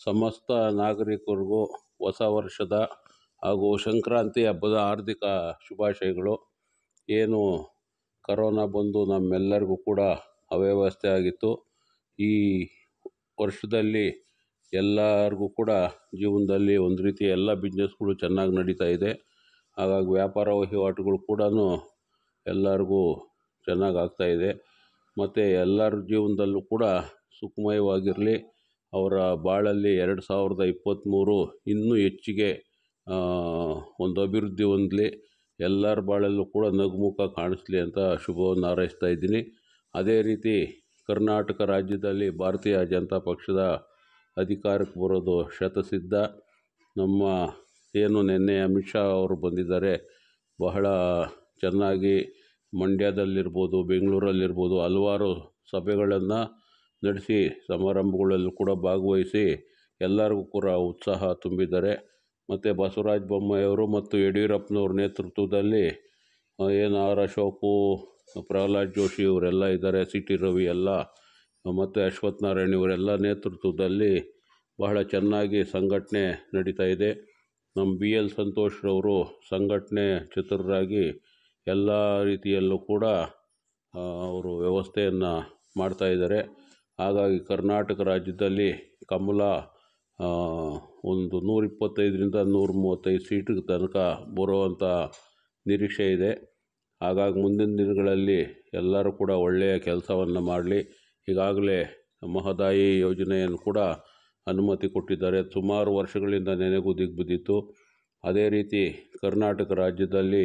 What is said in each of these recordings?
ಸಮಸ್ತ ನಾಗರಿಕರಿಗೂ ಹೊಸ ವರ್ಷದ ಹಾಗೂ ಸಂಕ್ರಾಂತಿ ಹಬ್ಬದ ಹಾರ್ದಿಕ ಶುಭಾಶಯಗಳು ಏನು ಕರೋನಾ ಬಂದು ನಮ್ಮೆಲ್ಲರಿಗೂ ಕೂಡ ಅವ್ಯವಸ್ಥೆ ಆಗಿತ್ತು ಈ ವರ್ಷದಲ್ಲಿ ಎಲ್ಲರಿಗೂ ಕೂಡ ಜೀವನದಲ್ಲಿ ಒಂದು ರೀತಿ ಎಲ್ಲ ಬಿಸ್ನೆಸ್ಗಳು ಚೆನ್ನಾಗಿ ನಡೀತಾ ಇದೆ ಹಾಗಾಗಿ ವ್ಯಾಪಾರ ವಹಿವಾಟುಗಳು ಕೂಡ ಎಲ್ಲರಿಗೂ ಚೆನ್ನಾಗಿ ಆಗ್ತಾಯಿದೆ ಮತ್ತು ಎಲ್ಲರ ಜೀವನದಲ್ಲೂ ಕೂಡ ಸುಖಮಯವಾಗಿರಲಿ ಅವರ ಬಾಳಲ್ಲಿ ಎರಡು ಸಾವಿರದ ಇಪ್ಪತ್ತ್ಮೂರು ಇನ್ನೂ ಹೆಚ್ಚಿಗೆ ಒಂದು ಅಭಿವೃದ್ಧಿ ಹೊಂದಲಿ ಎಲ್ಲರ ಬಾಳಲ್ಲೂ ಕೂಡ ನಗುಮುಖ ಕಾಣಿಸ್ಲಿ ಅಂತ ಶುಭವನ್ನು ಹಾರೈಸ್ತಾ ಇದ್ದೀನಿ ಅದೇ ರೀತಿ ಕರ್ನಾಟಕ ರಾಜ್ಯದಲ್ಲಿ ಭಾರತೀಯ ಜನತಾ ಪಕ್ಷದ ಅಧಿಕಾರಕ್ಕೆ ಬರೋದು ಶತಸಿದ್ಧ ನಮ್ಮ ಏನು ನಿನ್ನೆ ಅಮಿತ್ ಶಾ ಅವರು ಬಂದಿದ್ದಾರೆ ಬಹಳ ಚೆನ್ನಾಗಿ ಮಂಡ್ಯದಲ್ಲಿರ್ಬೋದು ಬೆಂಗಳೂರಲ್ಲಿರ್ಬೋದು ಹಲವಾರು ಸಭೆಗಳನ್ನು ನಡೆಸಿ ಸಮಾರಂಭಗಳಲ್ಲೂ ಕೂಡ ಭಾಗವಹಿಸಿ ಎಲ್ಲರಿಗೂ ಕೂಡ ಉತ್ಸಾಹ ತುಂಬಿದ್ದಾರೆ ಮತ್ತು ಬಸವರಾಜ ಬೊಮ್ಮಾಯಿಯವರು ಮತ್ತು ಯಡಿಯೂರಪ್ಪನವ್ರ ನೇತೃತ್ವದಲ್ಲಿ ಏನು ಆರ್ ಅಶೋಕು ಪ್ರಹ್ಲಾದ್ ಜೋಶಿ ಇವರೆಲ್ಲ ಇದ್ದಾರೆ ಸಿ ಟಿ ರವಿ ಎಲ್ಲ ಮತ್ತು ಅಶ್ವಥ್ ನಾರಾಯಣ್ ಇವರೆಲ್ಲ ನೇತೃತ್ವದಲ್ಲಿ ಬಹಳ ಚೆನ್ನಾಗಿ ಸಂಘಟನೆ ನಡೀತಾ ಇದೆ ನಮ್ಮ ಬಿ ಎಲ್ ಸಂತೋಷ್ರವರು ಸಂಘಟನೆ ಚತುರರಾಗಿ ಎಲ್ಲ ರೀತಿಯಲ್ಲೂ ಕೂಡ ಅವರು ವ್ಯವಸ್ಥೆಯನ್ನು ಮಾಡ್ತಾಯಿದ್ದಾರೆ ಹಾಗಾಗಿ ಕರ್ನಾಟಕ ರಾಜ್ಯದಲ್ಲಿ ಕಮಲ ಒಂದು ನೂರ ಇಪ್ಪತ್ತೈದರಿಂದ ನೂರ ಮೂವತ್ತೈದು ಸೀಟಿಗೆ ತನಕ ಬರುವಂಥ ನಿರೀಕ್ಷೆ ಇದೆ ಹಾಗಾಗಿ ಮುಂದಿನ ದಿನಗಳಲ್ಲಿ ಎಲ್ಲರೂ ಕೂಡ ಒಳ್ಳೆಯ ಕೆಲಸವನ್ನು ಮಾಡಲಿ ಈಗಾಗಲೇ ಮಹದಾಯಿ ಯೋಜನೆಯನ್ನು ಕೂಡ ಅನುಮತಿ ಕೊಟ್ಟಿದ್ದಾರೆ ಸುಮಾರು ವರ್ಷಗಳಿಂದ ನೆನೆಗುದಿಗೆ ಬಿದ್ದಿತ್ತು ಅದೇ ರೀತಿ ಕರ್ನಾಟಕ ರಾಜ್ಯದಲ್ಲಿ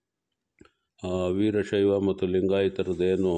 ವೀರಶೈವ ಮತ್ತು ಲಿಂಗಾಯತರದ್ದೇನು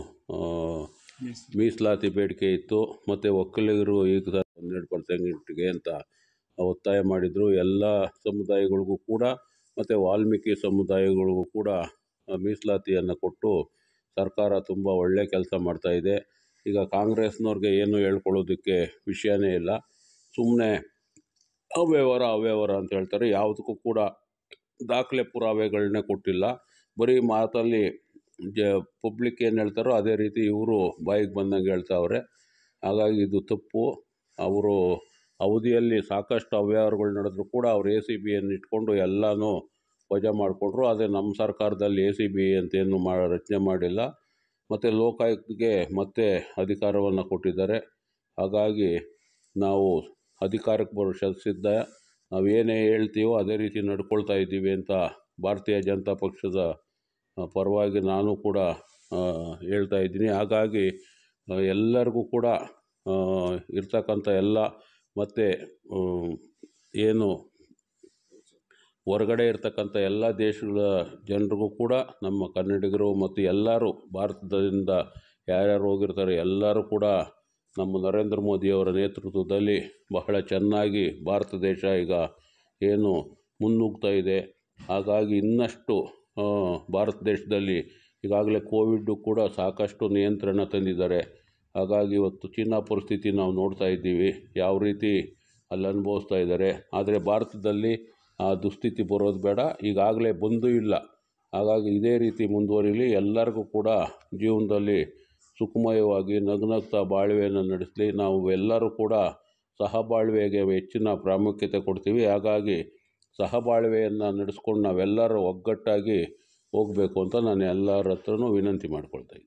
ಮೀಸಲಾತಿ ಬೇಡಿಕೆ ಇತ್ತು ಮತ್ತು ಒಕ್ಕಲಿಗರು ಈಗ ಹನ್ನೆರಡು ಪರ್ಸೆಂಟ್ಗೆ ಅಂತ ಒತ್ತಾಯ ಮಾಡಿದರು ಎಲ್ಲ ಸಮುದಾಯಗಳಿಗೂ ಕೂಡ ಮತ್ತು ವಾಲ್ಮೀಕಿ ಸಮುದಾಯಗಳಿಗೂ ಕೂಡ ಮೀಸಲಾತಿಯನ್ನು ಕೊಟ್ಟು ಸರ್ಕಾರ ತುಂಬ ಒಳ್ಳೆಯ ಕೆಲಸ ಮಾಡ್ತಾಯಿದೆ ಈಗ ಕಾಂಗ್ರೆಸ್ನವ್ರಿಗೆ ಏನು ಹೇಳ್ಕೊಳ್ಳೋದಕ್ಕೆ ವಿಷಯನೇ ಇಲ್ಲ ಸುಮ್ಮನೆ ಅವ್ಯವಹಾರ ಅವ್ಯವಹಾರ ಅಂತ ಹೇಳ್ತಾರೆ ಯಾವುದಕ್ಕೂ ಕೂಡ ದಾಖಲೆ ಪುರಾವೆಗಳನ್ನೇ ಕೊಟ್ಟಿಲ್ಲ ಬರೀ ಮಾತಲ್ಲಿ ಜ ಪಬ್ಲಿಕ್ ಏನು ಹೇಳ್ತಾರೋ ಅದೇ ರೀತಿ ಇವರು ಬಾಯಿಗೆ ಬಂದಂಗೆ ಹೇಳ್ತಾವ್ರೆ ಹಾಗಾಗಿ ಇದು ತಪ್ಪು ಅವರು ಅವಧಿಯಲ್ಲಿ ಸಾಕಷ್ಟು ಅವ್ಯವಹಾರಗಳು ನಡೆದರೂ ಕೂಡ ಅವ್ರು ಎ ಸಿ ಬಿಯನ್ನು ಇಟ್ಕೊಂಡು ಎಲ್ಲನೂ ವಜಾ ಮಾಡಿಕೊಂಡ್ರು ಆದರೆ ನಮ್ಮ ಸರ್ಕಾರದಲ್ಲಿ ಎ ಸಿ ಬಿ ಅಂತೇನು ಮಾ ರಚನೆ ಮಾಡಿಲ್ಲ ಮತ್ತು ಲೋಕಾಯುಕ್ತಗೆ ಮತ್ತೆ ಅಧಿಕಾರವನ್ನು ಕೊಟ್ಟಿದ್ದಾರೆ ಹಾಗಾಗಿ ನಾವು ಅಧಿಕಾರಕ್ಕೆ ಬರೋ ಶತಸಿದ್ಧ ನಾವು ಏನೇ ಹೇಳ್ತೀವೋ ಅದೇ ರೀತಿ ನಡ್ಕೊಳ್ತಾ ಇದ್ದೀವಿ ಅಂತ ಭಾರತೀಯ ಜನತಾ ಪಕ್ಷದ ಪರವಾಗಿ ನಾನು ಕೂಡ ಹೇಳ್ತಾ ಇದ್ದೀನಿ ಹಾಗಾಗಿ ಎಲ್ಲರಿಗೂ ಕೂಡ ಇರ್ತಕ್ಕಂಥ ಎಲ್ಲ ಮತ್ತು ಏನು ಹೊರಗಡೆ ಇರ್ತಕ್ಕಂಥ ಎಲ್ಲ ದೇಶಗಳ ಜನರಿಗೂ ಕೂಡ ನಮ್ಮ ಕನ್ನಡಿಗರು ಮತ್ತು ಎಲ್ಲರೂ ಭಾರತದಿಂದ ಯಾರ್ಯಾರು ಹೋಗಿರ್ತಾರೆ ಎಲ್ಲರೂ ಕೂಡ ನಮ್ಮ ನರೇಂದ್ರ ಮೋದಿಯವರ ನೇತೃತ್ವದಲ್ಲಿ ಬಹಳ ಚೆನ್ನಾಗಿ ಭಾರತ ದೇಶ ಈಗ ಏನು ಮುನ್ನುಗ್ತಾ ಇದೆ ಹಾಗಾಗಿ ಇನ್ನಷ್ಟು ಭಾರತ ದೇಶದಲ್ಲಿ ಈಗಾಗಲೇ ಕೋವಿಡ್ಡು ಕೂಡ ಸಾಕಷ್ಟು ನಿಯಂತ್ರಣ ತಂದಿದ್ದಾರೆ ಹಾಗಾಗಿ ಇವತ್ತು ಚೀನಾ ಪರಿಸ್ಥಿತಿ ನಾವು ನೋಡ್ತಾ ಇದ್ದೀವಿ ಯಾವ ರೀತಿ ಅಲ್ಲಿ ಅನುಭವಿಸ್ತಾ ಇದ್ದಾರೆ ಆದರೆ ಭಾರತದಲ್ಲಿ ಆ ದುಸ್ಥಿತಿ ಬರೋದು ಬೇಡ ಈಗಾಗಲೇ ಬಂದೂ ಇಲ್ಲ ಹಾಗಾಗಿ ಇದೇ ರೀತಿ ಮುಂದುವರಿಲಿ ಎಲ್ಲರಿಗೂ ಕೂಡ ಜೀವನದಲ್ಲಿ ಸುಖಮಯವಾಗಿ ನಗುನಗ್ತಾ ಬಾಳ್ವೆಯನ್ನು ನಡೆಸಲಿ ನಾವು ಎಲ್ಲರೂ ಕೂಡ ಸಹಬಾಳ್ವೆಗೆ ಹೆಚ್ಚಿನ ಪ್ರಾಮುಖ್ಯತೆ ಕೊಡ್ತೀವಿ ಹಾಗಾಗಿ ಸಹಬಾಳ್ವೆಯನ್ನು ನಡೆಸ್ಕೊಂಡು ನಾವೆಲ್ಲರೂ ಒಗ್ಗಟ್ಟಾಗಿ ಹೋಗಬೇಕು ಅಂತ ನಾನು ಎಲ್ಲರ ಹತ್ರನೂ ವಿನಂತಿ ಮಾಡ್ಕೊಳ್ತಾ ಇದ್ದೀನಿ